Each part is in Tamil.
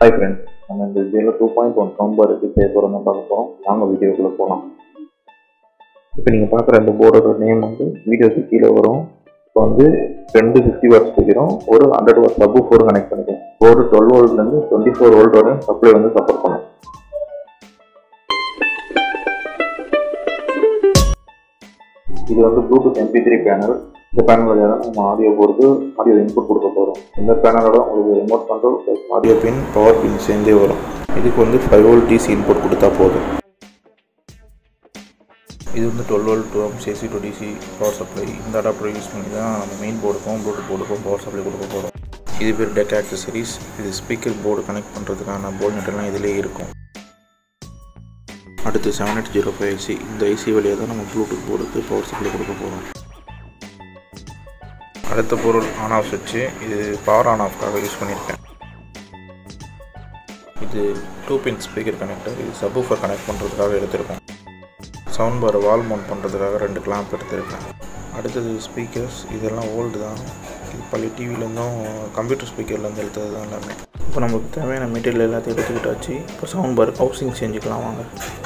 ஹாய் ஃப்ரெண்ட்ஸ் நம்ம இந்த வீடியோவில் two point one sound bar எப்படி செய்ய போகிறோம்னு பார்க்க போகிறோம் வாங்க வீடியோக்குள்ளே போகலாம் இப்போ நீங்கள் பார்க்குற இந்த போர்டோட நேம் வந்து வீடியோக்கு கீழே வரும் இப்போ வந்து ரெண்டு ஃபிஃப்டி வாட்ஸ் வைக்கிறோம் ஒரு hundred watts sub four connect பண்ணிக்கிறோம் போர்டு டுவெல் வோல்ட்லேருந்து டுவெண்ட்டி ஃபோர் வோல்ட் வரையும் சப்ளை வந்து சப்போர்ட் பண்ணும் இது வந்து ப்ளூடூத் எம்பி த்ரீ பேனல் இந்த பேனல் வழியாக தான் நம்ம ஆடியோ போர்டு ஆடியோ இன்புட் கொடுக்க போகிறோம் இந்த பேனலோட உங்களுக்கு remote control plus audio pin power pin சேர்ந்தே வரும் இதுக்கு வந்து ஃபைவ் வோல்ட் டிசி இன்புட் கொடுத்தா போதும் இது வந்து twelve volt two amps AC to DC power supply இந்த அடாப்டர் யூஸ் பண்ணி தான் நம்ம மெயின் போர்டுக்கும் ப்ளூடூத் போர்டுக்கும் பவர் சப்ளை கொடுக்க போகிறோம் இது பேர் டெக் ஆக்சசரிஸ் இது ஸ்பீக்கர் போர்டு கனெக்ட் பண்ணுறதுக்கான போர்டு நெட்டெல்லாம் இதிலே இருக்கும் அடுத்து seven eight zero five IC இந்த ஐசி வழியாக தான் நம்ம ப்ளூடூத் போர்டுக்கு பவர் சப்ளை கொடுக்க போகிறோம் அடுத்த பொருள் ஆன் ஆஃப் சுவிட்சு இது பவர் ஆன் ஆஃப்காக யூஸ் பண்ணியிருக்கேன் இது டூ பின் ஸ்பீக்கர் கனெக்டர் இது சப்வூஃபர் கனெக்ட் பண்ணுறதுக்காக எடுத்திருக்கோம் சவுண்ட் பார் வால் மவுண்ட் பண்ணுறதுக்காக ரெண்டு கிளாம்ப் எடுத்திருக்கேன் அடுத்தது ஸ்பீக்கர்ஸ் இதெல்லாம் ஓல்டு தான் இது பழைய டிவிலேருந்தும் கம்ப்யூட்டர் ஸ்பீக்கர்லேருந்து எடுத்தது தான் எல்லாமே இப்போ நமக்கு தேவையான மெட்டீரியல் எல்லாத்தையும் எடுத்துக்கிட்டாச்சு இப்போ சவுண்ட் பார் ஹவுசிங் செஞ்சுக்கலாம் வாங்க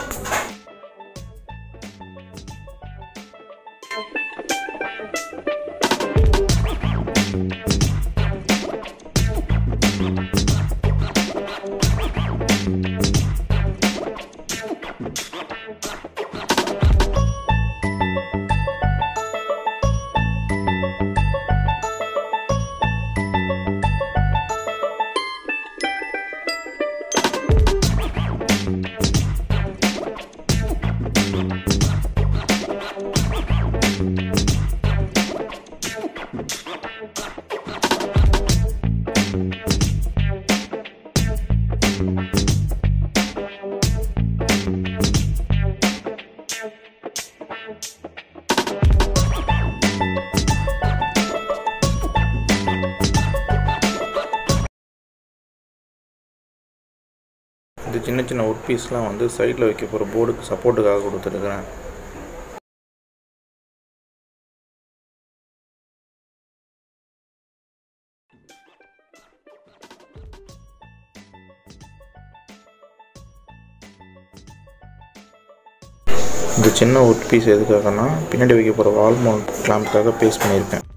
இந்த சின்ன சின்ன ஒர்க் பீஸ்லாம் வந்து சைடில் வைக்க போகிற போர்டுக்கு சப்போர்ட்டுக்காக கொடுத்துருக்குறேன் இந்த சின்ன ஒர்க் பீஸ் எதுக்காகனா பின்னாடி வைக்க போகிற வால் மவுண்ட் கிளாம்புக்காக பேஸ்ட் பண்ணியிருக்கேன்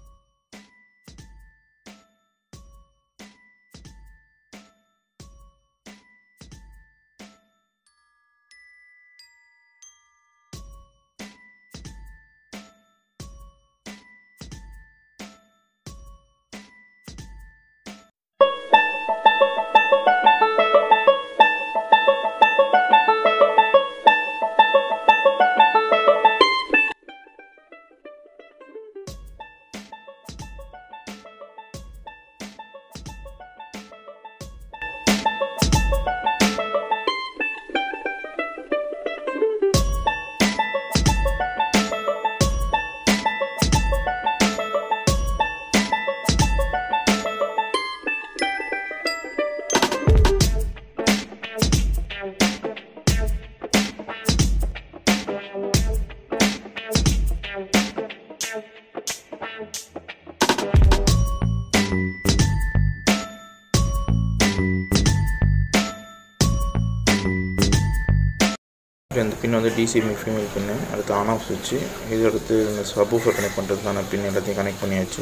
இந்த பின் வந்து டிசிபி ஃபீமேல் பின்னு அடுத்து ஆன் ஆஃப் சுவிட்சு இது அடுத்து இந்த சப்வூஃபர் கனெக்ட் பண்ணுறதுக்கான பின் எல்லாத்தையும் கனெக்ட் பண்ணியாச்சு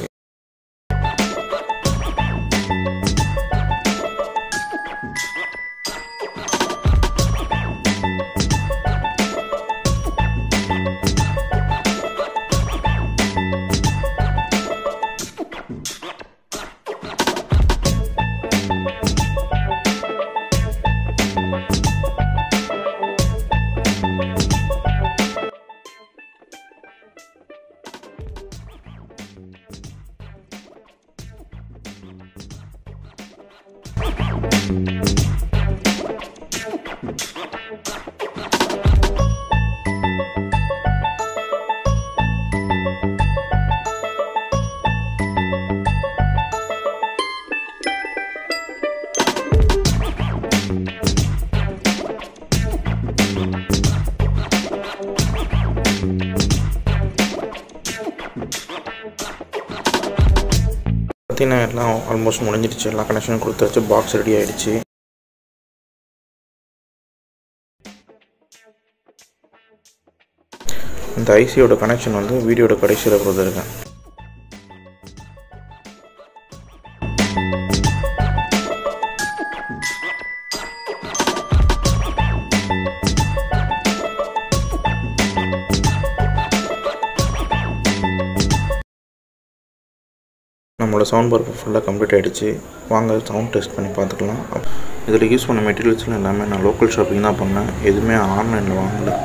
பார்த்தீங்கன்னா எல்லாம் ஆல்மோஸ்ட் முடிஞ்சிடுச்சு எல்லா கனெக்ஷனும் கொடுத்தாச்சு பாக்ஸ் ரெடி ஆயிடுச்சு இந்த ஐசியோட கனெக்ஷன் வந்து வீடியோட கடைசியில் கொடுத்துருக்கேன் நம்மளோட சவுண்ட் பார் ஃபுல்லாக கம்ப்ளீட் ஆகிடுச்சு வாங்க சவுண்ட் டெஸ்ட் பண்ணி பார்த்துக்கலாம் இதில் யூஸ் பண்ண மெட்டீரியல்ஸ்லாம் எல்லாமே நான் லோக்கல் ஷாப்பிங் தான் பண்ணேன் எதுவுமே ஆன்லைனில் வாங்கலை